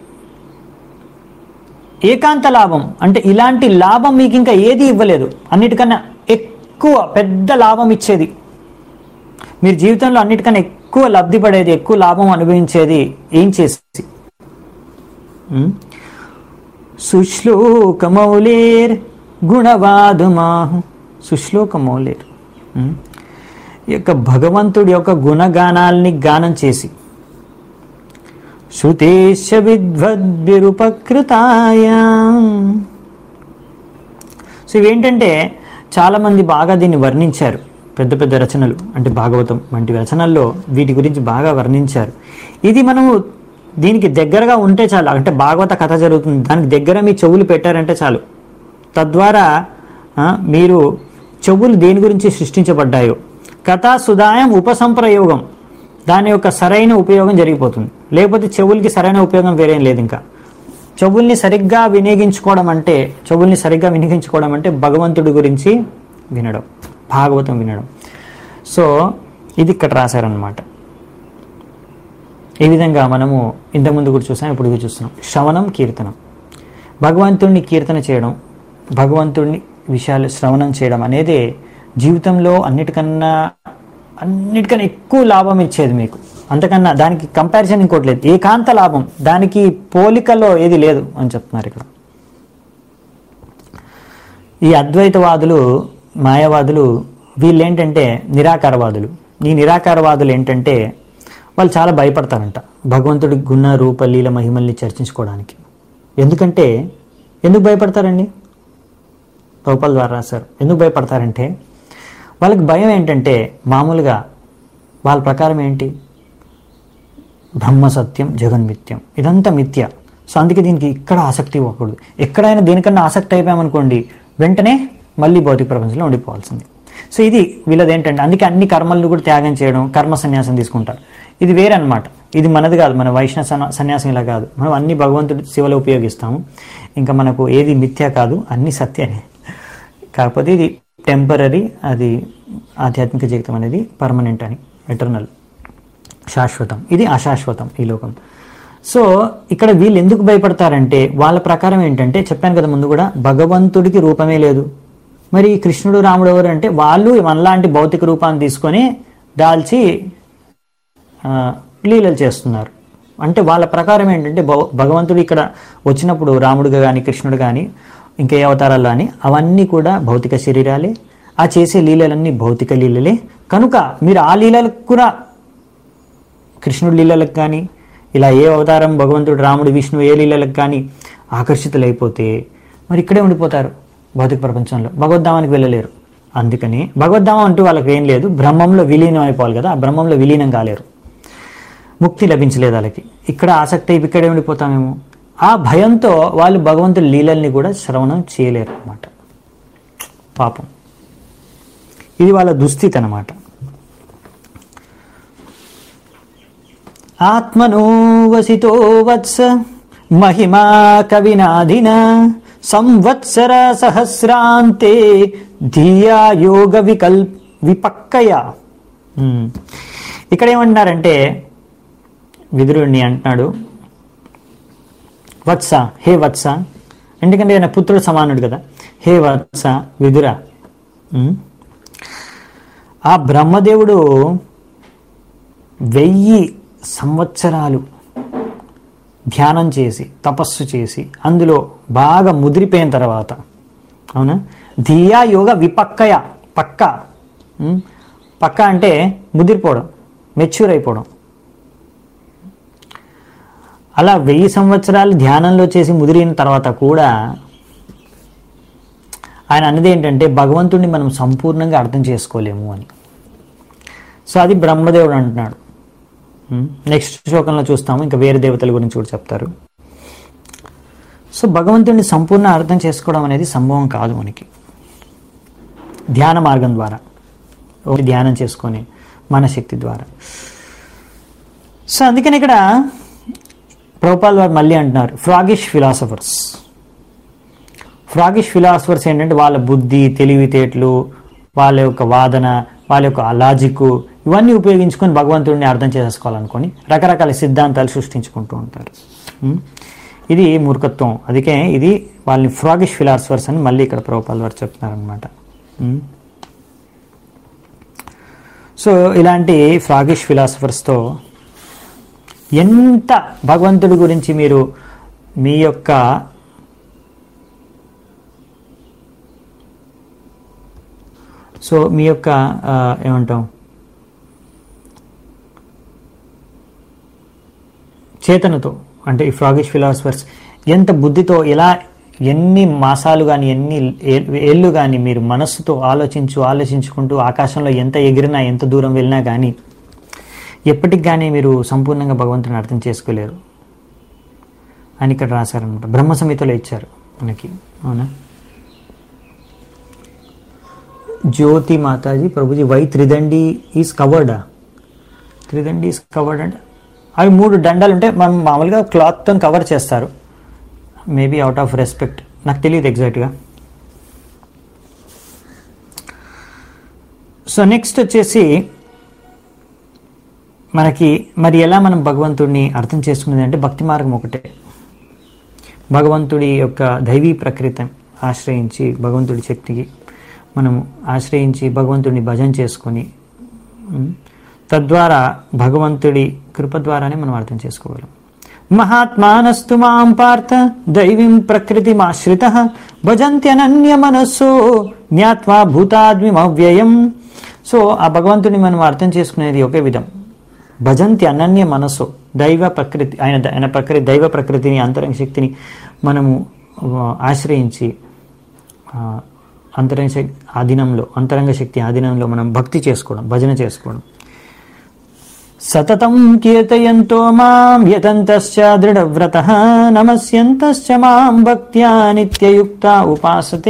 Speaker 1: ఏకాంత లాభం అంటే ఇలాంటి లాభం మీకు ఇంకా ఏది ఇవ్వలేదు అన్నిటికన్నా ఎక్కువ పెద్ద లాభం ఇచ్చేది మీరు జీవితంలో అన్నిటికన్నా ఎక్కువ లబ్ధి పడేది ఎక్కువ లాభం అనుభవించేది ఏం చేసి ఉం? సుశ్లోకమౌలేర్ గుణవాదుమాహు సుశ్లోకమౌలేర్ ఉం? ఈ యొక్క భగవంతుడి యొక్క గుణగానాల్ని గానం చేసి శృతేశ విద్వద్భిరుపకృతాయా సో ఇవేంటంటే చాలామంది బాగా దీన్ని వర్ణించారు పెద్ద పెద్ద రచనలు అంటే భాగవతం వంటి రచనల్లో వీటి గురించి బాగా వర్ణించారు ఇది మనము దీనికి దగ్గరగా ఉంటే చాలు అంటే భాగవత కథ జరుగుతుంది దానికి దగ్గర మీ చెవులు పెట్టారంటే చాలు తద్వారా ఆ, మీరు చెవులు దేని గురించి సృష్టించబడ్డాయో కథా సుదాయం ఉపసంప్రయోగం దాని యొక్క సరైన ఉపయోగం జరిగిపోతుంది లేకపోతే చెవులకి సరైన ఉపయోగం వేరేం లేదు ఇంకా చెవుల్ని సరిగ్గా వినియోగించుకోవడం అంటే చెవుల్ని సరిగ్గా వినియోగించుకోవడం అంటే భగవంతుడి గురించి వినడం భాగవతం వినడం సో ఇది ఇక్కడ రాశారనమాట ఈ విధంగా మనము ఇంతకుముందు కూడా చూసాం ఇప్పుడు కూడా చూస్తున్నాం శ్రవణం కీర్తనం భగవంతుడిని కీర్తన చేయడం భగవంతుడిని విషయాలు శ్రవణం చేయడం అనేది జీవితంలో అన్నిటికన్నా అన్నిటికన్నా ఎక్కువ లాభం ఇచ్చేది మీకు అంతకన్నా దానికి కంపారిజన్ ఇంకోటి లేదు ఏకాంత లాభం దానికి పోలికలో ఏది లేదు అని చెప్తున్నారు ఇక్కడ ఈ అద్వైతవాదులు మాయావాదులు వీళ్ళు ఏంటంటే నిరాకారవాదులు ఈ నిరాకారవాదులు ఏంటంటే వాళ్ళు చాలా భయపడతారంట భగవంతుడి గుణ రూప లీల మహిమల్ని చర్చించుకోవడానికి ఎందుకంటే ఎందుకు భయపడతారండి రూపాల ద్వారా రాశారు ఎందుకు భయపడతారంటే వాళ్ళకి భయం ఏంటంటే మామూలుగా వాళ్ళ ప్రకారం ఏంటి బ్రహ్మ సత్యం జగన్మిత్యం ఇదంతా మిథ్య సో అందుకే దీనికి ఇక్కడ ఆసక్తి ఇవ్వకూడదు ఎక్కడైనా దేనికన్నా ఆసక్తి అయిపోయామనుకోండి వెంటనే మళ్ళీ భౌతిక ప్రపంచంలో ఉండిపోవాల్సింది సో ఇది వీళ్ళది ఏంటంటే అందుకే అన్ని కర్మలను కూడా త్యాగం చేయడం కర్మ సన్యాసం తీసుకుంటారు ఇది వేరే అన్నమాట ఇది మనది కాదు మన వైష్ణవ సన- సన్యాసం ఇలా కాదు మనం అన్ని భగవంతుడి సేవలో ఉపయోగిస్తాము ఇంకా మనకు ఏది మిథ్య కాదు అన్ని సత్యనే కాకపోతే ఇది టెంపరీ అది ఆధ్యాత్మిక జీవితం అనేది పర్మనెంట్ అని ఎటర్నల్ శాశ్వతం ఇది అశాశ్వతం ఈ లోకం సో ఇక్కడ వీళ్ళు ఎందుకు భయపడతారంటే వాళ్ళ ప్రకారం ఏంటంటే చెప్పాను కదా ముందు కూడా భగవంతుడికి రూపమే లేదు మరి ఈ కృష్ణుడు రాముడు ఎవరు అంటే వాళ్ళు మనలాంటి భౌతిక రూపాన్ని తీసుకొని దాల్చి ఆ, లీలలు చేస్తున్నారు అంటే వాళ్ళ ప్రకారం ఏంటంటే భగ- భగవంతుడు ఇక్కడ వచ్చినప్పుడు రాముడుగా కానీ కృష్ణుడు కానీ ఇంకా ఏ అవతారాలు కానీ అవన్నీ కూడా భౌతిక శరీరాలే ఆ చేసే లీలలన్నీ భౌతిక లీలలే కనుక మీరు ఆ లీలలకు కూడా కృష్ణుడి లీలలకు కానీ ఇలా ఏ అవతారం భగవంతుడు రాముడు విష్ణువు ఏ లీలలకు కానీ ఆకర్షితులైపోతే మరి ఇక్కడే ఉండిపోతారు భౌతిక ప్రపంచంలో భగవద్ధామానికి వెళ్ళలేరు అందుకని భగవద్ధామం అంటూ వాళ్ళకి ఏం లేదు బ్రహ్మంలో విలీనం అయిపోవాలి కదా ఆ బ్రహ్మంలో విలీనం కాలేరు ముక్తి లభించలేదు వాళ్ళకి ఇక్కడ ఆసక్తి అయిపోయి ఇక్కడే ఉండిపోతామేమో ఆ భయంతో వాళ్ళు భగవంతుడి లీలల్ని కూడా శ్రవణం చేయలేరు అన్నమాట పాపం ఇది వాళ్ళ దుస్థితి అన్నమాట ఆత్మనో వసితో వత్స మహిమా కవినాధిన సంవత్సర సహస్రాంతే ధియా యోగ వికల్ విపక్కయ ఉమ్. ఇక్కడ ఏమంటున్నారంటే విదురుణ్ణి అంటున్నాడు వత్స హే వత్స ఎందుకంటే ఆయన పుత్రుడు సమానుడు కదా హే వత్స విదుర ఉమ్. ఆ బ్రహ్మదేవుడు వెయ్యి సంవత్సరాలు ధ్యానం చేసి తపస్సు చేసి అందులో బాగా ముదిరిపోయిన తర్వాత అవునా ధియా యోగ విపక్కయ పక్క ఉమ్, పక్క అంటే ముదిరిపోవడం మెచ్యూర్ అయిపోవడం అలా వెయ్యి సంవత్సరాలు ధ్యానంలో చేసి ముదిరిన తర్వాత కూడా ఆయన అన్నది ఏంటంటే భగవంతుడిని మనం సంపూర్ణంగా అర్థం చేసుకోలేము అని సో అది బ్రహ్మదేవుడు అంటున్నాడు నెక్స్ట్ శ్లోకంలో చూస్తాము ఇంకా వేరే దేవతల గురించి కూడా చెప్తారు సో భగవంతుడిని సంపూర్ణ అర్థం చేసుకోవడం అనేది సంభవం కాదు మనకి ధ్యాన మార్గం ద్వారా ఓన్లీ ధ్యానం చేసుకొని మన శక్తి ద్వారా సో అందుకని ఇక్కడ ప్రభుపాల్ వారు మళ్ళీ అంటున్నారు ఫ్రాగిష్ ఫిలాసఫర్స్ ఫ్రాగిష్ ఫిలాసఫర్స్ ఏంటంటే వాళ్ళ బుద్ధి తెలివితేటలు వాళ్ళ యొక్క వాదన వాళ్ళ యొక్క లాజిక్ ఇవన్నీ ఉపయోగించుకొని భగవంతుడిని అర్థం చేసుకోవాలనుకొని రకరకాల సిద్ధాంతాలు సృష్టించుకుంటూ ఉంటారు ఉం? ఇది మూర్ఖత్వం అందుకే ఇది వాళ్ళని ఫ్రాగిష్ ఫిలాసఫర్స్ అని మళ్ళీ ఇక్కడ ప్రభుపాల్ వారు చెప్తున్నారు అనమాట సో ఇలాంటి ఫ్రాగిష్ ఫిలాసఫర్స్తో ఎంత భగవంతుడి గురించి మీరు మీ యొక్క సో మీ యొక్క ఆ, ఏమంటాం చేతనతో అంటే ఈ ఫ్రాగిష్ ఫిలాసఫర్స్ ఎంత బుద్ధితో ఎలా ఎన్ని మాసాలు కానీ ఎన్ని ఏ- ఏళ్ళు కానీ మీరు మనస్సుతో ఆలోచించు ఆలోచించుకుంటూ ఆకాశంలో ఎంత ఎగిరినా ఎంత దూరం వెళ్ళినా కానీ ఎప్పటికి కానీ మీరు సంపూర్ణంగా భగవంతుని అర్థం చేసుకోలేరు అని ఇక్కడ రాశారనమాట బ్రహ్మ సంహితలో ఇచ్చారు మనకి అవునా జ్యోతి మాతాజీ ప్రభుజీ వై త్రిదండి ఈజ్ కవర్డా త్రిదండి ఈజ్ కవర్డ్ అంటే అవి మూడు దండాలు ఉంటే మనం మామూలుగా క్లాత్తో కవర్ చేస్తారు మేబీ అవుట్ ఆఫ్ రెస్పెక్ట్ నాకు తెలియదు ఎగ్జాక్ట్గా సో నెక్స్ట్ వచ్చేసి మనకి మరి ఎలా మనం భగవంతుడిని అర్థం చేసుకునేది అంటే భక్తి మార్గం ఒకటే భగవంతుడి యొక్క దైవీ ప్రకృతి ఆశ్రయించి భగవంతుడి శక్తికి మనము ఆశ్రయించి భగవంతుడిని భజన చేసుకొని ఉమ్, తద్వారా భగవంతుడి కృప ద్వారానే మనం అర్థం చేసుకోగలం మహాత్మానస్తు మాం పార్థ దైవీం ప్రకృతిమాశ్రిత భజంత్యనన్య మనస్సు జ్ఞాత్వా భూతాద్మిమవ్యయం సో ఆ భగవంతుని మనం అర్థం చేసుకునేది ఒకే విధం భజంతి అనన్య మనస్సు దైవ ప్రకృతి ఆయన ఆయన ప్రకృతి దైవ ప్రకృతిని అంతరంగ శక్తిని మనము ఆ, ఆశ్రయించి ఆ, అంతరంగ శక్తి ఆధీనంలో అంతరంగ శక్తి ఆధీనంలో మనం భక్తి చేసుకోవడం భజన చేసుకోవడం సతతం కీర్తయంతో మాం యతంతశ్చ దృఢవ్రత నమస్యంతశ్చ మాం భక్త్యా నిత్యయుక్త ఉపాసతే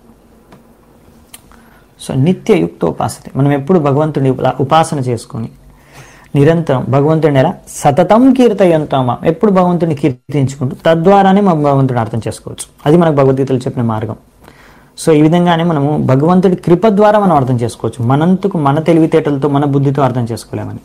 Speaker 1: సో నిత్యయుక్త ఉపాసతే మనం ఎప్పుడు భగవంతుని ఉప- ఉపాసన చేసుకొని నిరంతరం భగవంతుడిని ఎలా సతతం కీర్తయంతామా ఎప్పుడు భగవంతుని కీర్తించుకుంటూ తద్వారానే మనం భగవంతుడిని అర్థం చేసుకోవచ్చు అది మనకు భగవద్గీతలు చెప్పిన మార్గం సో ఈ విధంగానే మనము భగవంతుడి కృప ద్వారా మనం అర్థం చేసుకోవచ్చు మనంతకు మన తెలివితేటలతో మన బుద్ధితో అర్థం చేసుకోలేమని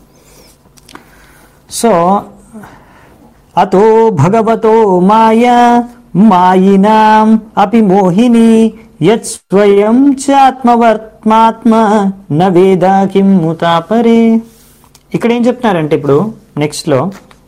Speaker 1: సో అతో భగవతో మాయా మాయినాం అపి మోహిని యత్ స్వయం చాత్మవర్త్మాత్మ న వేద కిం ముతాపరే ఇక్కడ ఏం చెప్తున్నారంటే ఇప్పుడు నెక్స్ట్లో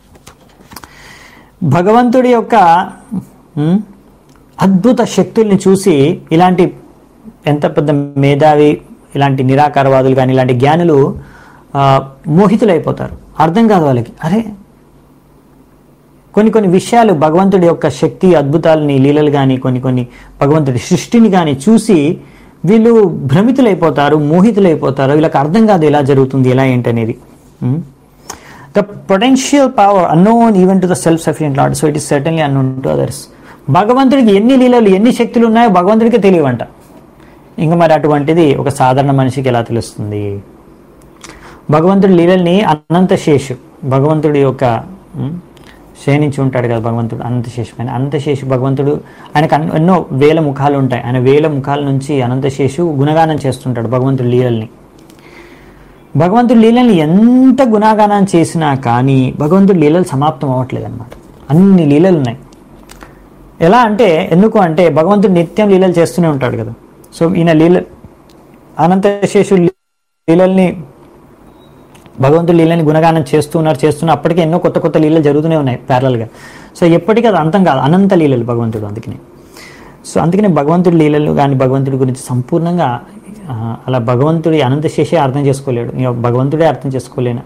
Speaker 1: భగవంతుడి యొక్క ఉమ్, అద్భుత శక్తుల్ని చూసి ఇలాంటి ఎంత పెద్ద మేధావి ఇలాంటి నిరాకారవాదులు కానీ ఇలాంటి జ్ఞానులు ఆ, మోహితులైపోతారు అర్థం కాదు వాళ్ళకి అరే కొన్ని కొన్ని విషయాలు భగవంతుడి యొక్క శక్తి అద్భుతాలని లీలలు కానీ కొన్ని కొన్ని భగవంతుడి సృష్టిని కానీ చూసి వీళ్ళు భ్రమితులైపోతారు మోహితులైపోతారు వీళ్ళకి అర్థం కాదు ఎలా జరుగుతుంది ఎలా ఏంటనేది the potential power unknown even to the self sufficient lord so it is certainly unknown to others భగవంతుడికి ఎన్ని లీలలు ఎన్ని శక్తులు ఉన్నాయో భగవంతుడికి తెలియవంట ఇంకా మరి అటువంటిది ఒక సాధారణ మనిషికి ఎలా తెలుస్తుంది భగవంతుడి లీలల్ని అనంత శేషు భగవంతుడి యొక్క ఉమ్, శయనించి ఉంటాడు కదా భగవంతుడు అనంతశేషు పైన అనంతశేషు భగవంతుడు ఆయనకు అన్- ఎన్నో వేల ముఖాలు ఉంటాయి ఆయన వేల ముఖాల నుంచి అనంతశేషు గుణగానం చేస్తుంటాడు భగవంతుడి లీలల్ని భగవంతుడి లీలల్ని ఎంత గుణగానం చేసినా కానీ భగవంతుడి లీలలు సమాప్తం అవ్వట్లేదు అనమాట అన్ని లీలలు ఉన్నాయి ఎలా అంటే ఎందుకు అంటే భగవంతుడు నిత్యం లీలలు చేస్తూనే ఉంటాడు కదా సో ఈయన లీల అనంతశేషు లీలల్ని భగవంతుడు లీలని గుణగానం చేస్తూ ఉన్నారు చేస్తున్నారు అప్పటికే ఎన్నో కొత్త కొత్త లీలలు జరుగుతూనే ఉన్నాయి ప్యారల్గా సో ఎప్పటికీ అది అంతం కాదు అనంత లీలలు భగవంతుడు అందుకని సో అందుకనే భగవంతుడి లీలలు కానీ భగవంతుడి గురించి సంపూర్ణంగా ఆ, అలా భగవంతుడి అనంత శేషే అర్థం చేసుకోలేడు ఇక భగవంతుడే అర్థం చేసుకోలేను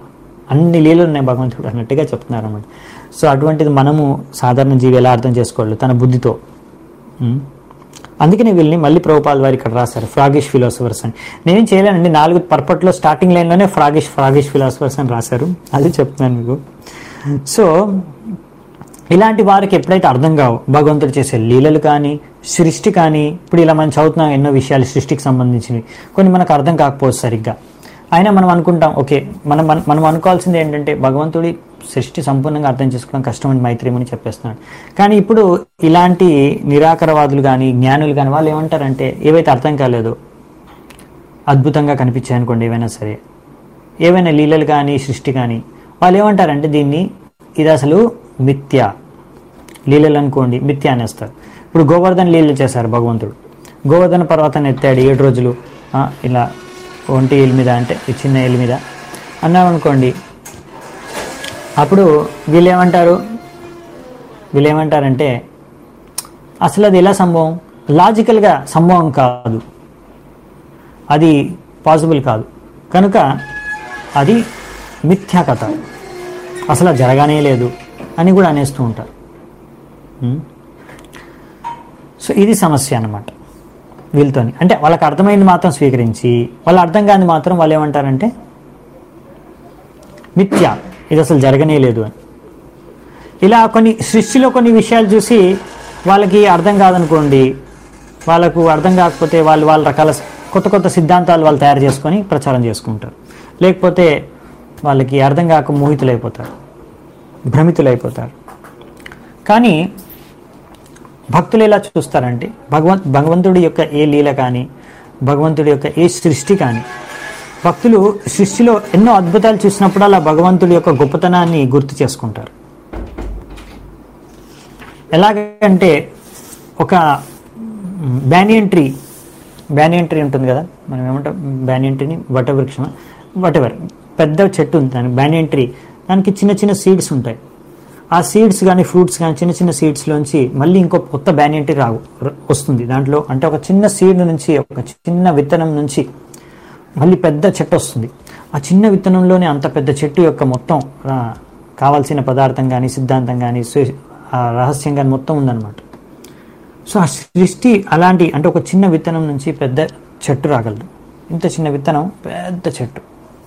Speaker 1: అన్ని లీలలు ఉన్నాయి భగవంతుడు అన్నట్టుగా చెప్తున్నారు అన్నమాట సో అటువంటిది మనము సాధారణ జీవి ఎలా అర్థం చేసుకోవాలి తన బుద్ధితో ఉం? అందుకనే వీళ్ళని మళ్ళీ ప్రభుపాల్ వారు ఇక్కడ రాశారు ఫ్రాగిష్ ఫిలాసఫర్స్ అని నేనేం చేయలేనండి నాలుగు పర్పట్లో స్టార్టింగ్ లైన్లోనే ఫ్రాగిష్ ఫ్రాగిష్ ఫిలాసఫర్స్ అని రాశారు అది చెప్తున్నాను మీకు సో ఇలాంటి వారికి ఎప్పుడైతే అర్థం కావు భగవంతుడు చేసే లీలలు కానీ సృష్టి కానీ ఇప్పుడు ఇలా మనం చదువుతున్నాం ఎన్నో విషయాలు సృష్టికి సంబంధించినవి కొన్ని మనకు అర్థం కాకపోవచ్చు సరిగ్గా అయినా మనం అనుకుంటాం ఓకే మనం మనం- మనం అనుకోవాల్సింది ఏంటంటే భగవంతుడి సృష్టి సంపూర్ణంగా అర్థం చేసుకోవడం కష్టమని మైత్రేయమని చెప్పేస్తున్నాడు కానీ ఇప్పుడు ఇలాంటి నిరాకరవాదులు కానీ జ్ఞానులు కానీ వాళ్ళు ఏమంటారంటే ఏవైతే అర్థం కాలేదో అద్భుతంగా కనిపించాయి అనుకోండి ఏవైనా సరే ఏవైనా లీలలు కానీ సృష్టి కానీ వాళ్ళు ఏమంటారంటే దీన్ని ఇది అసలు మిథ్య లీలలు అనుకోండి మిథ్య అనేస్తారు ఇప్పుడు గోవర్ధన లీలలు చేశారు భగవంతుడు గోవర్ధన పర్వతాన్ని ఎత్తాడు ఏడు రోజులు ఆ, ఇలా ఒంటి ఏలు మీద అంటే ఈ చిన్న ఏలు మీద అన్నామనుకోండి అప్పుడు వీళ్ళు ఏమంటారు వీళ్ళు ఏమంటారంటే అసలు అది ఎలా సంభవం లాజికల్గా సంభవం కాదు అది పాసిబుల్ కాదు కనుక అది మిథ్యా కథ అసలు అది జరగానే లేదు అని కూడా అనేస్తూ ఉంటారు ఉం? సో ఇది సమస్య అన్నమాట వీళ్ళతోని అంటే వాళ్ళకి అర్థమైంది మాత్రం స్వీకరించి వాళ్ళు అర్థం కాని మాత్రం వాళ్ళు ఏమంటారంటే మిథ్య ఇది అసలు జరగనే లేదు అని ఇలా కొన్ని సృష్టిలో కొన్ని విషయాలు చూసి వాళ్ళకి అర్థం కాదనుకోండి వాళ్ళకు అర్థం కాకపోతే వాళ్ళు వాళ్ళ రకాల కొత్త కొత్త సిద్ధాంతాలు వాళ్ళు తయారు చేసుకొని ప్రచారం చేసుకుంటారు లేకపోతే వాళ్ళకి అర్థం కాక మోహితులైపోతారు భ్రమితులైపోతారు కానీ భక్తులు ఎలా చూస్తారంటే భగవంత్ భగవంతుడి యొక్క ఏ లీల కానీ భగవంతుడి యొక్క ఏ సృష్టి కానీ భక్తులు సృష్టిలో ఎన్నో అద్భుతాలు చూసినప్పుడు అలా భగవంతుడి యొక్క గొప్పతనాన్ని గుర్తు చేసుకుంటారు ఎలాగంటే ఒక బ్యానియన్ ట్రీ బ్యానియన్ ట్రీ ఉంటుంది కదా మనం ఏమంటాం బ్యానియన్ ట్రీని వటవృక్షం వటెవర్ పెద్ద చెట్టు ఉంది దానికి బ్యానియన్ ట్రీ దానికి చిన్న చిన్న సీడ్స్ ఉంటాయి ఆ సీడ్స్ కానీ ఫ్రూట్స్ కానీ చిన్న చిన్న సీడ్స్లోంచి మళ్ళీ ఇంకో కొత్త బ్యానియన్ ట్రీ రావు ర- వస్తుంది దాంట్లో అంటే ఒక చిన్న సీడ్ నుంచి ఒక చిన్న విత్తనం నుంచి మళ్ళీ పెద్ద చెట్టు వస్తుంది ఆ చిన్న విత్తనంలోనే అంత పెద్ద చెట్టు యొక్క మొత్తం ఆ, కావాల్సిన పదార్థం కానీ సిద్ధాంతం కానీ ఆ రహస్యం కానీ మొత్తం ఉందన్నమాట సో ఆ సృష్టి అలాంటి అంటే ఒక చిన్న విత్తనం నుంచి పెద్ద చెట్టు రాగలదు ఇంత చిన్న విత్తనం పెద్ద చెట్టు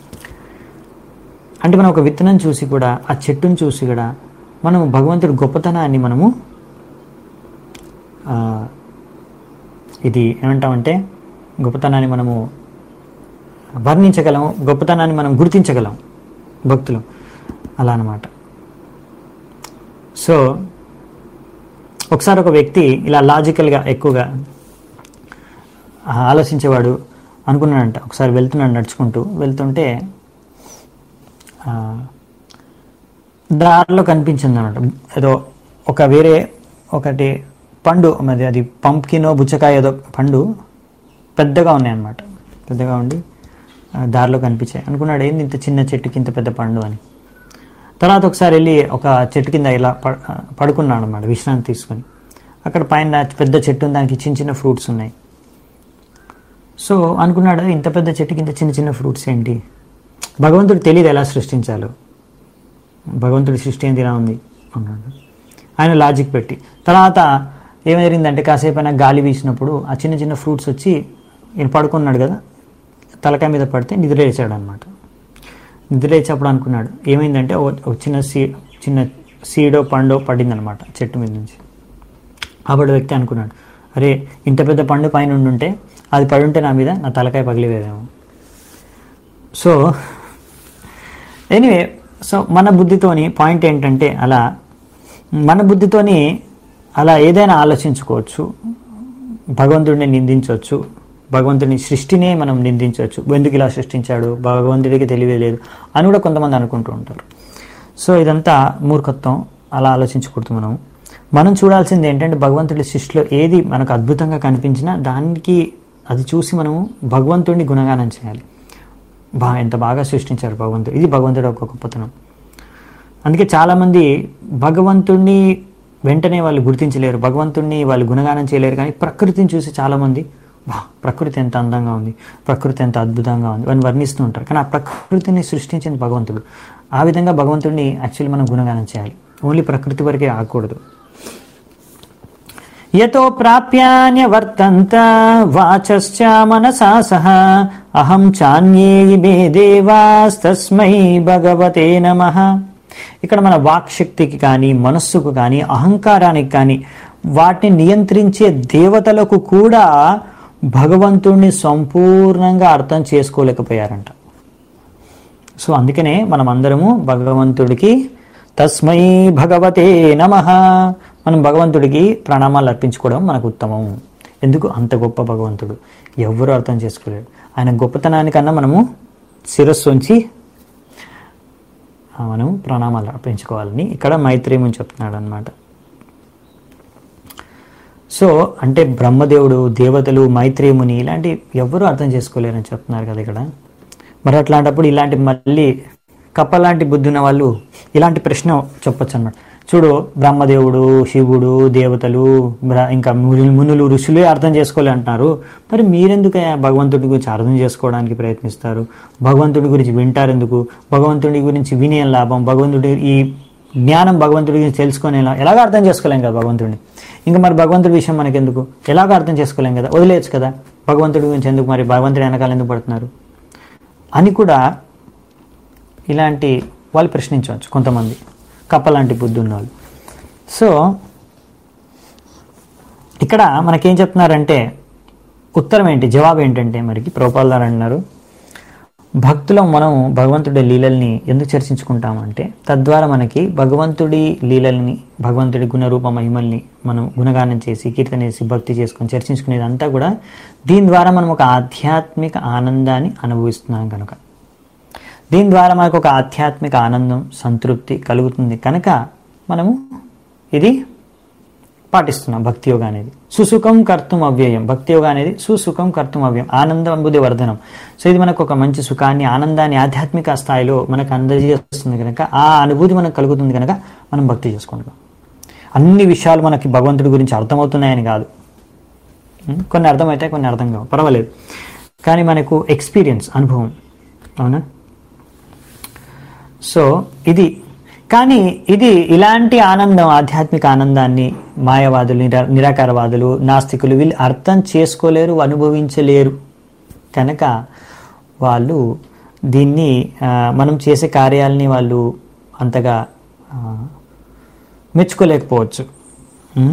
Speaker 1: అంటే మనం ఒక విత్తనం చూసి కూడా ఆ చెట్టును చూసి కూడా మనం భగవంతుడి గొప్పతనాన్ని మనము ఆ, ఇది ఏమంటామంటే గొప్పతనాన్ని మనము వర్ణించగలం గొప్పతనాన్ని మనం గుర్తించగలం భక్తులు అలా అన్నమాట సో ఒకసారి ఒక వ్యక్తి ఇలా లాజికల్గా ఎక్కువగా ఆలోచించేవాడు అనుకున్నాడంట ఒకసారి వెళ్తున్నాడు నడుచుకుంటూ వెళ్తుంటే ఆ, దారిలో కనిపించింది అనమాట ఏదో ఒక వేరే ఒకటి పండు మరి అది పంప్కినో బుచ్చకాయ ఏదో పండు పెద్దగా ఉన్నాయి అన్నమాట పెద్దగా ఉండి ఆ, దారిలో కనిపించాయి అనుకున్నాడు ఏంది ఇంత చిన్న చెట్టుకి ఇంత పెద్ద పండు అని తర్వాత ఒకసారి వెళ్ళి ఒక చెట్టు కింద ఇలా ప- పడుకున్నాడు అనమాట విశ్రాంతి తీసుకొని అక్కడ పైన పెద్ద చెట్టు ఉంది, దానికి చిన్న చిన్న ఫ్రూట్స్ ఉన్నాయి సో అనుకున్నాడు ఇంత పెద్ద చెట్టుకి ఇంత చిన్న చిన్న ఫ్రూట్స్ ఏంటి భగవంతుడు తెలియదు ఎలా సృష్టించాలో భగవంతుడి సృష్టి ఏంటి ఇలా ఉంది అన్నాడు ఆయన లాజిక్ పెట్టి తర్వాత ఏం జరిగిందంటే కాసేపు అయినా గాలి వీసినప్పుడు ఆ చిన్న చిన్న ఫ్రూట్స్ వచ్చి ఈయన పడుకున్నాడు కదా తలకాయ మీద పడితే నిద్ర లేచాడు అనమాట నిద్ర లేచేప్పుడు అనుకున్నాడు ఏమైందంటే ఓ ఒక చిన్న సీ చిన్న సీడో పండో పడిందనమాట చెట్టు మీద నుంచి అప్పుడు వ్యక్తి అనుకున్నాడు అరే ఇంత పెద్ద పండు పైన ఉండుంటే అది పడి ఉంటే నా మీద నా తలకాయ పగిలివేదేమో సో ఎనీవే సో మన బుద్ధితోని పాయింట్ ఏంటంటే అలా మన బుద్ధితోని అలా ఏదైనా ఆలోచించుకోవచ్చు భగవంతుడిని నిందించవచ్చు భగవంతుని సృష్టినే మనం నిందించవచ్చు ఎందుకు ఇలా సృష్టించాడు భగవంతుడికి తెలివే లేదు అని కూడా కొంతమంది అనుకుంటూ ఉంటారు సో ఇదంతా మూర్ఖత్వం అలా ఆలోచించకూడదు మనం మనం చూడాల్సింది ఏంటంటే భగవంతుడి సృష్టిలో ఏది మనకు అద్భుతంగా కనిపించినా దానికి అది చూసి మనము భగవంతుడిని గుణగానం చేయాలి బా ఎంత బాగా సృష్టించారు భగవంతుడు ఇది భగవంతుడు ఒక గొప్పతనం అందుకే చాలామంది భగవంతుడిని వెంటనే వాళ్ళు గుర్తించలేరు భగవంతుడిని వాళ్ళు గుణగానం చేయలేరు కానీ ప్రకృతిని చూసి చాలామంది వా ప్రకృతి ఎంత అందంగా ఉంది ప్రకృతి ఎంత అద్భుతంగా ఉంది అని వర్ణిస్తూ ఉంటారు కానీ ఆ ప్రకృతిని సృష్టించింది భగవంతుడు ఆ విధంగా భగవంతుడిని యాక్చువల్లీ మనం గుణగానం చేయాలి ఓన్లీ ప్రకృతి వరకే ఆగకూడదు యతో ప్రాప్యాన్యవర్తంత వాచశ్చ మనసా సహ అహం చాన్యే మే దేవాస్తస్మై భగవతే నమ ఇక్కడ మన వాక్శక్తికి కానీ మనస్సుకు కానీ అహంకారానికి కానీ వాటిని నియంత్రించే దేవతలకు కూడా భగవంతుణ్ణి సంపూర్ణంగా అర్థం చేసుకోలేకపోయారంట సో అందుకనే మనం అందరము భగవంతుడికి తస్మై భగవతే నమ మనం భగవంతుడికి ప్రణామాలు అర్పించుకోవడం మనకు ఉత్తమం ఎందుకు అంత గొప్ప భగవంతుడు ఎవరు అర్థం చేసుకోలేరు ఆయన గొప్పతనానికన్నా మనము శిరస్సు ఉంచి ఆ, మనం ప్రణామాలు అర్పించుకోవాలని ఇక్కడ మైత్రేయముని చెప్తున్నాడు అనమాట సో అంటే బ్రహ్మదేవుడు దేవతలు మైత్రేయముని ఇలాంటి ఎవరు అర్థం చేసుకోలేరని చెప్తున్నారు కదా ఇక్కడ మరి అట్లాంటప్పుడు ఇలాంటి మళ్ళీ కప్పలాంటి బుద్ధి ఉన్న వాళ్ళు ఇలాంటి ప్రశ్న చెప్పొచ్చు అన్నమాట చూడు బ్రహ్మదేవుడు శివుడు దేవతలు బ్ర- ఇంకా ముని- మునులు ఋషులే అర్థం చేసుకోలే అంటున్నారు మరి మీరెందుకు ఆ భగవంతుడి గురించి అర్థం చేసుకోవడానికి ప్రయత్నిస్తారు భగవంతుడి గురించి వింటారు ఎందుకు భగవంతుడి గురించి వినే లాభం భగవంతుడి ఈ జ్ఞానం భగవంతుడి గురించి తెలుసుకునే ఎలాగ అర్థం చేసుకోలేం కదా భగవంతుడిని ఇంకా మరి భగవంతుడి విషయం మనకెందుకు ఎలాగ అర్థం చేసుకోలేం కదా వదిలేయచ్చు కదా భగవంతుడి గురించి ఎందుకు మరి భగవంతుడి వెనకాల ఎందుకు పడుతున్నారు అని కూడా ఇలాంటి వాళ్ళు ప్రశ్నించవచ్చు కొంతమంది కప్పలాంటి బుద్ధి ఉన్నవాళ్ళు సో ఇక్కడ మనకేం చెప్తున్నారంటే ఉత్తరం ఏంటి జవాబు ఏంటంటే మరికి ప్రభుపాదారు అన్నారు భక్తులం మనం భగవంతుడి లీలల్ని ఎందుకు చర్చించుకుంటామంటే తద్వారా మనకి భగవంతుడి లీలల్ని భగవంతుడి గుణరూప మహిమల్ని మనం గుణగానం చేసి కీర్తన చేసి భక్తి చేసుకొని చర్చించుకునేది అంతా కూడా దీని ద్వారా మనం ఒక ఆధ్యాత్మిక ఆనందాన్ని అనుభవిస్తున్నాం కనుక దీని ద్వారా మనకు ఒక ఆధ్యాత్మిక ఆనందం సంతృప్తి కలుగుతుంది కనుక మనము ఇది పాటిస్తున్నాం భక్తి యోగా అనేది సుసుఖం కర్తం అవ్యయం భక్తి యోగా అనేది సుసుఖం కర్తం అవ్యయం ఆనందం అంబుది వర్ధనం సో ఇది మనకు ఒక మంచి సుఖాన్ని ఆనందాన్ని ఆధ్యాత్మిక స్థాయిలో మనకు అందజేస్తుంది కనుక ఆ అనుభూతి మనకు కలుగుతుంది కనుక మనం భక్తి చేసుకుంటాం అన్ని విషయాలు మనకి భగవంతుడి గురించి అర్థమవుతున్నాయని కాదు ఉం? కొన్ని అర్థమవుతాయి కొన్ని అర్థం కావు పర్వాలేదు కానీ మనకు ఎక్స్పీరియన్స్ అనుభవం అవునా సో ఇది కానీ ఇది ఇలాంటి ఆనందం ఆధ్యాత్మిక ఆనందాన్ని మాయవాదులు నిరా నిరాకారవాదులు నాస్తికులు వీళ్ళు అర్థం చేసుకోలేరు అనుభవించలేరు కనుక వాళ్ళు దీన్ని ఆ, మనం చేసే కార్యాలని వాళ్ళు అంతగా ఆ, మెచ్చుకోలేకపోవచ్చు ఉం?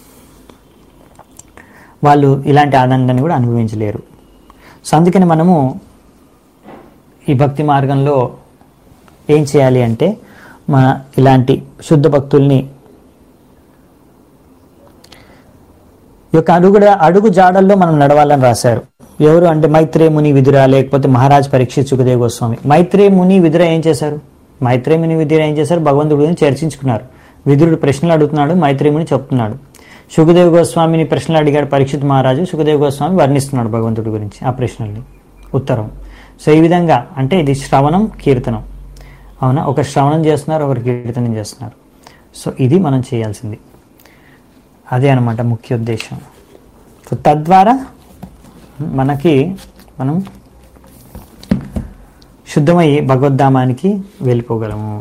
Speaker 1: వాళ్ళు ఇలాంటి ఆనందాన్ని కూడా అనుభవించలేరు సో అందుకని మనము ఈ భక్తి మార్గంలో ఏం చేయాలి అంటే మన ఇలాంటి శుద్ధ భక్తుల్ని ఈ యొక్క అడుగు అడుగు జాడల్లో మనం నడవాలని రాశారు ఎవరు అంటే మైత్రేయ ముని విదుర లేకపోతే మహారాజ్ పరీక్షిత్ సుఖదేవ్ గోస్వామి మైత్రేయ ముని విదుర ఏం చేశారు మైత్రేయ ముని విదుర ఏం చేశారు భగవంతుడి గురించి చర్చించుకున్నారు విదురుడు ప్రశ్నలు అడుగుతున్నాడు మైత్రేయ ముని చెప్తున్నాడు సుఖదేవ్ గోస్వామిని ప్రశ్నలు అడిగాడు పరీక్షిత్ మహారాజు సుఖదేవ్ గోస్వామి వర్ణిస్తున్నాడు భగవంతుడి గురించి ఆ ప్రశ్నల్ని ఉత్తరం సో ఈ విధంగా అంటే ఇది శ్రవణం కీర్తనం అవునా ఒక శ్రవణం చేస్తున్నారు ఒకరు కీర్తనం చేస్తున్నారు సో ఇది మనం చేయాల్సింది అదే అనమాట ముఖ్య ఉద్దేశం సో తద్వారా మనకి మనం శుద్ధమయ్యి భగవద్ధామానికి వెళ్ళిపోగలము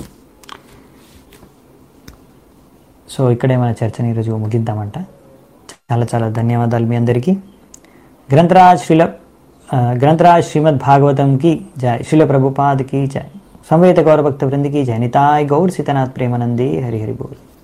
Speaker 1: సో ఇక్కడే మన చర్చని ఈరోజు ముగిద్దామంట చాలా చాలా ధన్యవాదాలు మీ అందరికీ గ్రంథరాజ్ శ్రీల ఆ, గ్రంథరాజ్ శ్రీమద్ భాగవతం की जय श्रील प्रभुपाद की जय संवेद गौर भक्त वृंद की जय निताय गौर सीतानाथ प्रेमानंदी हरि हरि बोल